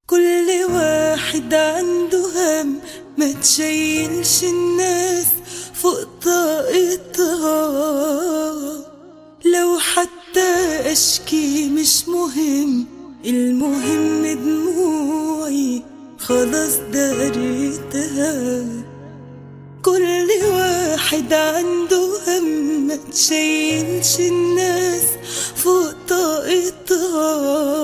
كل واحد عنده هم ما تشيلش الناس فوق طاقتها لو حتى اشكي مش مهم المهم دموعي خلاص داريتها كل واحد عنده هم ما تشيلش الناس فوق طاقتها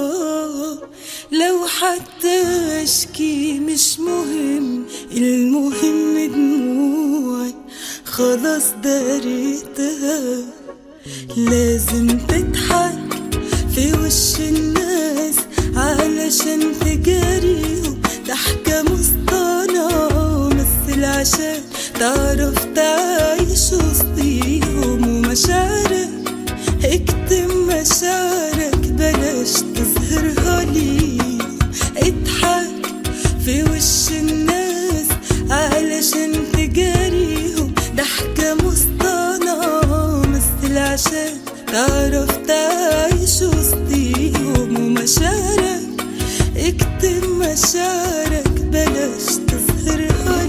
لو حتى اشكي مش مهم المهم دموعي خلاص داريتها لازم تضحك في وش الناس علشان تجاريهم ضحكة مصطنعة مثل عشان تعرف تعيش وسطيهم ومشاعرك اكتم مشاعرك بلاش تظهرها ليهم اضحك في وش الناس علشان تجاريهم ضحكة مصطنعة مثل عشان تعرف تعيش وسطيهم ومشاعرك اكتم مشاعرك بلاش تظهرها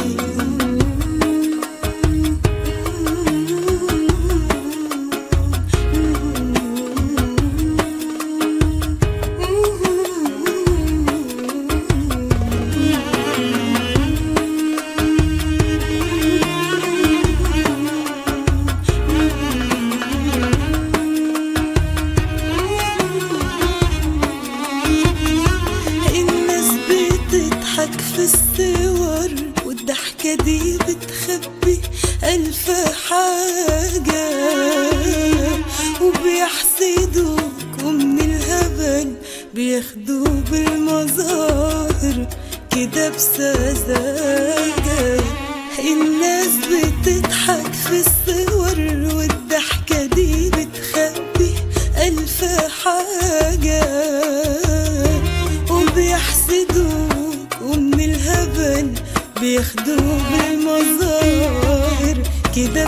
الناس بتضحك في الصور والضحكة دي بتخبي ألف حاجة وبيحسدوك ومن الهبل بياخدوا بالمظاهر كده بسذاجة الناس بتضحك في الصور والضحكة دي بتخبي ألف حاجة وبيحسدوك ومن الهبل بياخدوا بالمظاهر كده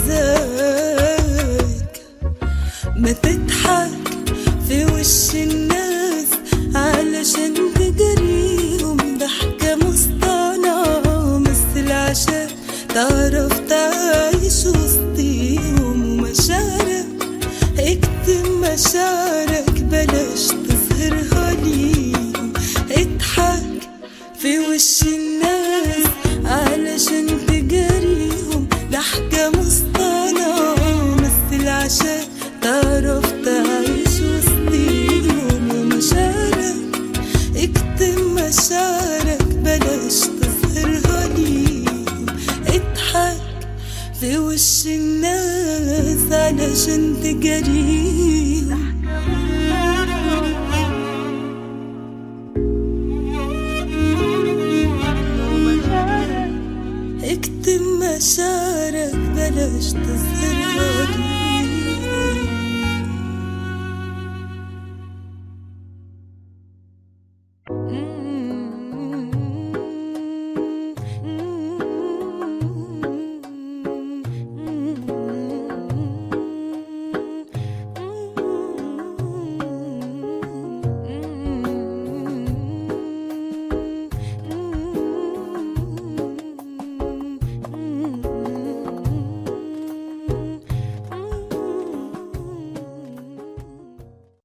بسذاجة ما تضحك في وش الناس علشان تجريهم ضحكة مصطنعة مثل عشان تعرف تعيش وسطيهم ومشاعرك اكتم مشاعرك بلاش تظهرها ليهم اضحك في وش الناس علشان تجاريهم ضحكة مصطنعة مثل عشان تعرف تعيش وسطيهم ومشاعرك اكتم مشاعرك بلاش تظهرها ليهم اضحك في وش الناس علشان تجاريهم اكتم مشاعرك بلاش تظهرها ليهم